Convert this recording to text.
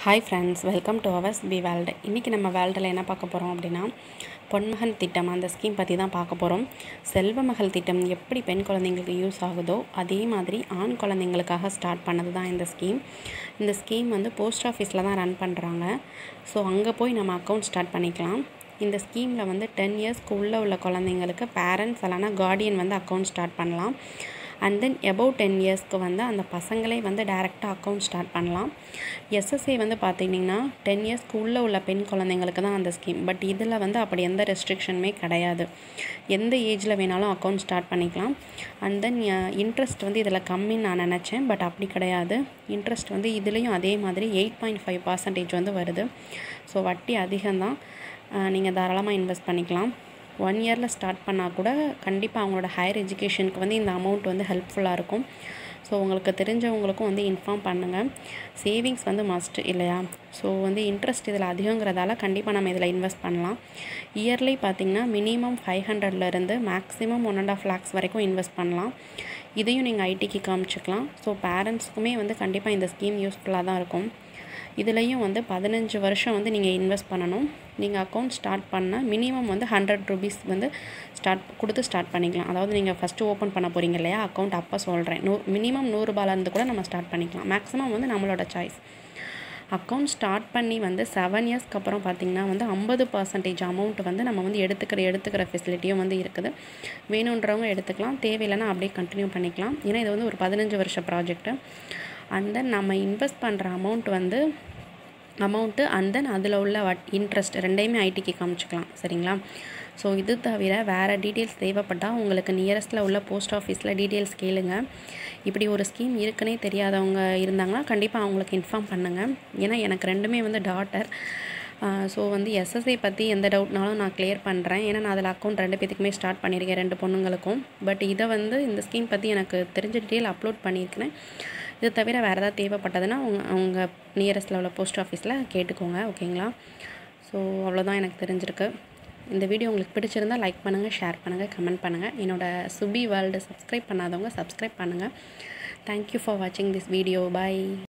hi friends welcome to ours பி world இன்றைக்கி நம்ம வேல்டில் என்ன பார்க்க போகிறோம் அப்படின்னா பொன்மகன் திட்டம் அந்த ஸ்கீம் பற்றி தான் பார்க்க போகிறோம் செல்வ மகள் திட்டம் எப்படி பெண் குழந்தைங்களுக்கு யூஸ் ஆகுதோ அதே மாதிரி ஆண் குழந்தைங்களுக்காக ஸ்டார்ட் பண்ணது தான் இந்த ஸ்கீம் இந்த ஸ்கீம் வந்து போஸ்ட் ஆஃபீஸில் தான் ரன் பண்ணுறாங்க ஸோ அங்கே போய் நம்ம அக்கௌண்ட் ஸ்டார்ட் பண்ணிக்கலாம் இந்த ஸ்கீமில் வந்து டென் இயர்ஸ்க்கு உள்ளே உள்ள குழந்தைங்களுக்கு பேரண்ட்ஸ் இல்லைனா கார்டியன் வந்து அக்கௌண்ட் ஸ்டார்ட் பண்ணலாம் அண்ட் தென் எபவ் டென் இயர்ஸ்க்கு வந்து அந்த பசங்களே வந்து டேரெக்டாக அக்கௌண்ட் ஸ்டார்ட் பண்ணலாம் எஸ்எஸ்ஏ வந்து பார்த்திங்கன்னா டென் இயர்ஸ்க்கு உள்ளே உள்ள பெண் குழந்தைங்களுக்கு தான் அந்த ஸ்கீம் பட் இதில் வந்து அப்படி எந்த ரெஸ்ட்ரிக்ஷனுமே கிடையாது எந்த ஏஜில் வேணாலும் அக்கௌண்ட் ஸ்டார்ட் பண்ணிக்கலாம் அண்ட் தென் இன்ட்ரெஸ்ட் வந்து இதில் கம்மின்னு நான் நினச்சேன் பட் அப்படி கிடையாது இன்ட்ரெஸ்ட் வந்து இதுலேயும் அதே மாதிரி எயிட் பாயிண்ட் ஃபைவ் பர்சன்டேஜ் வந்து வருது ஸோ வட்டி அதிகம்தான் நீங்கள் தாராளமாக இன்வெஸ்ட் பண்ணிக்கலாம் ஒன் இயரில் ஸ்டார்ட் பண்ணால் கூட கண்டிப்பாக அவங்களோட ஹையர் எஜுகேஷனுக்கு வந்து இந்த அமௌண்ட் வந்து ஹெல்ப்ஃபுல்லாக இருக்கும் ஸோ உங்களுக்கு தெரிஞ்சவங்களுக்கும் வந்து இன்ஃபார்ம் பண்ணுங்கள் சேவிங்ஸ் வந்து மஸ்ட் இல்லையா ஸோ வந்து இன்ட்ரெஸ்ட் இதில் அதிகங்கிறதால கண்டிப்பாக நம்ம இதில் இன்வெஸ்ட் பண்ணலாம் இயர்லி பார்த்திங்கன்னா மினிமம் ஃபைவ் ஹண்ட்ரட்லேருந்து maximum one and half lakhs வரைக்கும் இன்வெஸ்ட் பண்ணலாம் இதையும் நீங்கள் ஐடிக்கு காமிச்சிக்கலாம் ஸோ பேரண்ட்ஸ்க்குமே வந்து கண்டிப்பாக இந்த ஸ்கீம் யூஸ்ஃபுல்லாக தான் இருக்கும் இதுலேயும் வந்து பதினஞ்சு வருஷம் வந்து நீங்கள் இன்வெஸ்ட் பண்ணணும் நீங்கள் அக்கௌண்ட் ஸ்டார்ட் பண்ணால் மினிமம் வந்து ஹண்ட்ரட் ருபீஸ் வந்து ஸ்டார்ட் கொடுத்து ஸ்டார்ட் பண்ணிக்கலாம் அதாவது நீங்கள் ஃபஸ்ட்டு ஓப்பன் பண்ண போகிறீங்க இல்லையா அக்கௌண்ட் அப்போ சொல்கிறேன் நூ மினிமம் நூறுரூபாலேருந்து கூட நம்ம ஸ்டார்ட் பண்ணிக்கலாம் மேக்ஸிமம் வந்து நம்மளோட சாய்ஸ் அக்கௌண்ட் ஸ்டார்ட் பண்ணி வந்து செவன் இயர்ஸ்க்கு அப்புறம் பார்த்திங்கன்னா வந்து ஐம்பது பர்சன்டேஜ் அமௌண்ட் வந்து நம்ம வந்து எடுத்துக்கிற எடுத்துக்கிற ஃபெசிலிட்டியும் வந்து இருக்குது வேணுன்றவங்க எடுத்துக்கலாம் தேவையில்லைன்னா அப்படியே கண்டினியூ பண்ணிக்கலாம் ஏன்னா இது வந்து ஒரு பதினஞ்சு வருஷ ப்ராஜெக்ட்டு அண்ட் தென் நம்ம இன்வெஸ்ட் பண்ணுற அமௌண்ட் வந்து அமௌண்ட்டு அண்ட் தென் அதில் உள்ள வட் இன்ட்ரெஸ்ட் ரெண்டையுமே ஐடிக்கு காமிச்சிக்கலாம் சரிங்களா ஸோ இது தவிர வேறு டீட்டெயில்ஸ் தேவைப்பட்டால் உங்களுக்கு நியரஸ்ட்டில் உள்ள போஸ்ட் ஆஃபீஸில் டீட்டெயில்ஸ் கேளுங்க இப்படி ஒரு ஸ்கீம் இருக்குன்னே தெரியாதவங்க இருந்தாங்கன்னா கண்டிப்பாக அவங்களுக்கு இன்ஃபார்ம் பண்ணுங்கள் ஏன்னா எனக்கு ரெண்டுமே வந்து டாட்டர் ஸோ வந்து எஸ்எஸ்ஐ பற்றி எந்த டவுட்னாலும் நான் கிளியர் பண்ணுறேன் ஏன்னா நான் அதில் அக்கௌண்ட் ரெண்டு பேத்துக்குமே ஸ்டார்ட் பண்ணியிருக்கேன் ரெண்டு பொண்ணுங்களுக்கும் பட் இதை வந்து இந்த ஸ்கீம் பற்றி எனக்கு தெரிஞ்ச டீட்டெயில் அப்லோட் பண்ணியிருக்கிறேன் இது தவிர வேறு ஏதாவது தேவைப்பட்டதுன்னா அவங்க அவங்க நியரஸ்ட்டில் உள்ள போஸ்ட் ஆஃபீஸில் கேட்டுக்கோங்க ஓகேங்களா ஸோ அவ்வளோதான் எனக்கு தெரிஞ்சிருக்கு இந்த வீடியோ உங்களுக்கு பிடிச்சிருந்தால் லைக் பண்ணுங்கள் ஷேர் பண்ணுங்கள் கமெண்ட் பண்ணுங்கள் என்னோடய சுபி வேர்ல்டு சப்ஸ்கிரைப் பண்ணாதவங்க சப்ஸ்கிரைப் பண்ணுங்கள் தேங்க்யூ ஃபார் வாட்சிங் திஸ் வீடியோ பாய்